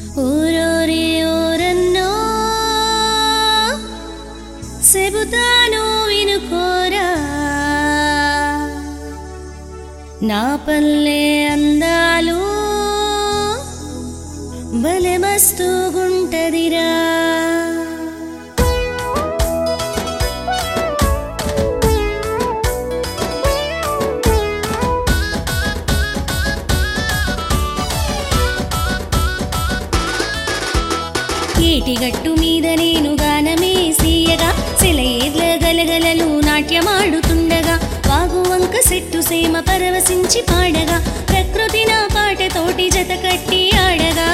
ఊరోరి ఊరన్నో చెబుతాను వినుకోరా నా పల్లె అందాలు భలే మస్తుగుంటదిరా ఏటిగట్టు మీద నేను గానమే సీయగా సెలయేర్ల గలగలలు నాట్యమాడుతుండగా వాగు వంక సెట్టు సేమ పరవశించి పాడగా ప్రకృతి నా పాటతోటి జత కట్టి ఆడగా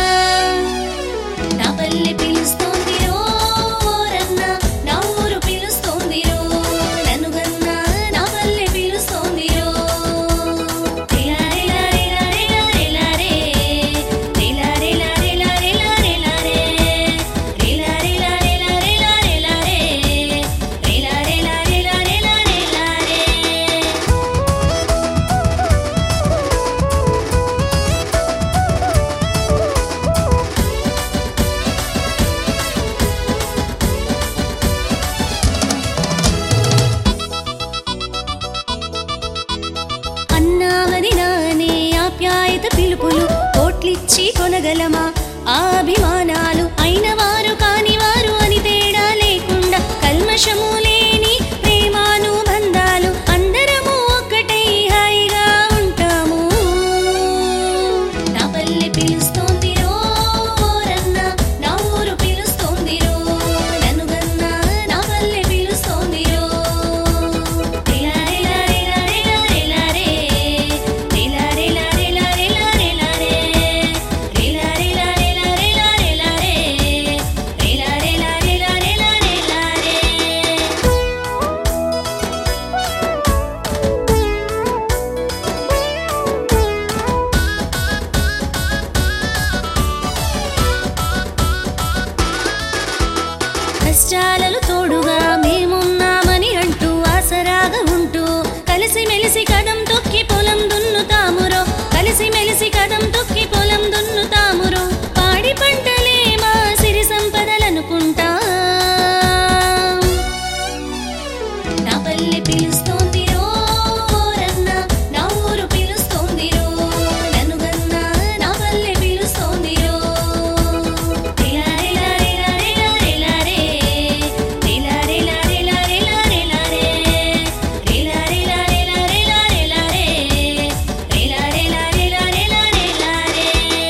నా పల్లె పిలుస్తోంది రో ఓరన్న, నా ఊరు పిలుస్తోంది రో నన్నుగన్న నా పల్లె పిలుస్తోంది రో రిలా రిలా రిలా రిలా రిలా రే. రిలా రిలా రిలా రిలా రిలా రే. రిలా రిలా రిలా రిలా రిలా రే. రిలా రిలా రిలా రిలా రిలా రే. అన్నావది నానే ఆప్యాయత పిలుపులు కోట్లిచ్చి కొనగలమా ఆ అభిమానాలు అయిన వారు కాని వారు అని తేడా లేకుండా కల్మషము లేని ప్రేమాను బంధాలు అందరము ఒక్కటై హాయిగా ఉంటాము నా పల్లె పిలుస్తోంది రో ఓరన్న, నా ఊరు పిలుస్తోంది రో నన్నుగన్న నా పల్లె పిలుస్తోంది రో రిలా రిలా రిలా రిలా రిలా రే. రిలా రిలా రిలా రిలా రిలా రే. రిలా రిలా రిలా రిలా రిలా రే. రిలా రిలా రిలా రిలా రిలా రే. కష్టాలలో తోడుగా మేమున్నామని అంటూ ఆసరాగా ఉంటూ కలిసి మెలిసి కదం తొక్కి పొలం దున్నుతామురో కలిసి మెలిసి కదం తొక్కి పొలం దున్నుతామురో పాడి పంటలే మా సిరి సంపదలనుకుంటా నా పల్లె పిలుస్తోంది రో ఓరన్న, నా ఊరు పిలుస్తోంది రో నన్నుగన్న నా పల్లె పిలుస్తోంది రో రిలా రిలా రిలా రిలా రిలా రే. రిలా రిలా రిలా రిలా రిలా రే. రిలా రిలా రిలా రిలా రిలా రే. రిలా రిలా రిలా రిలా రిలా రే.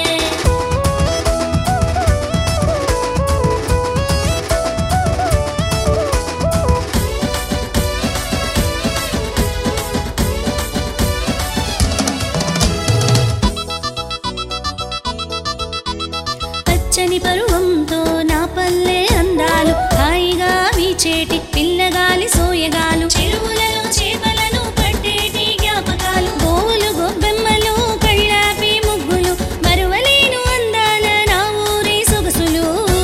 పచ్చని పరువంతో నా పల్లె అందాలు హాయిగా వీచేటి పిల్లగాలి సోయగాలు చెరువులలో చేపలను పట్టేటి జ్ఞాపకాలు గోవులు గొబ్బెమ్మలు కళ్ళాపి ముగ్గులు మరువలేను అందాల నా ఊరి సొగసులు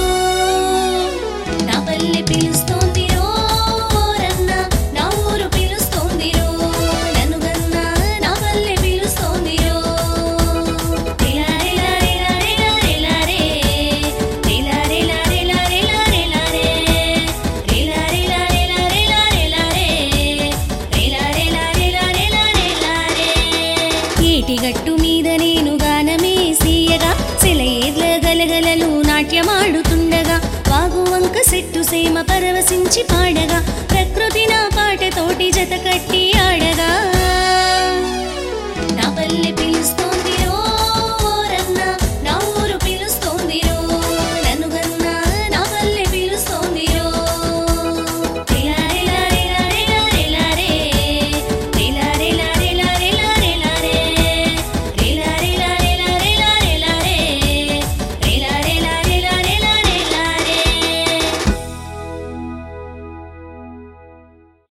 నా పల్లె పిలుస్తోంది రో ఓరన్న, నా ఊరు పిలుస్తోంది రో నన్నుగన్న నా పల్లె పిలుస్తోంది రో రిలా రిలా రిలా రిలా రిలా రే. రిలా రిలా రిలా రిలా రిలా రే. రిలా రిలా రిలా రిలా రిలా రే. రిలా రిలా రిలా రిలా రిలా రే. ఏటిగట్టు మీద నేను గానమే సీయగా సెలయేర్ల గలగలలు నాట్యమాడుతుండగా వాగు వంక సెట్టు సేమ పరవశించి పాడగా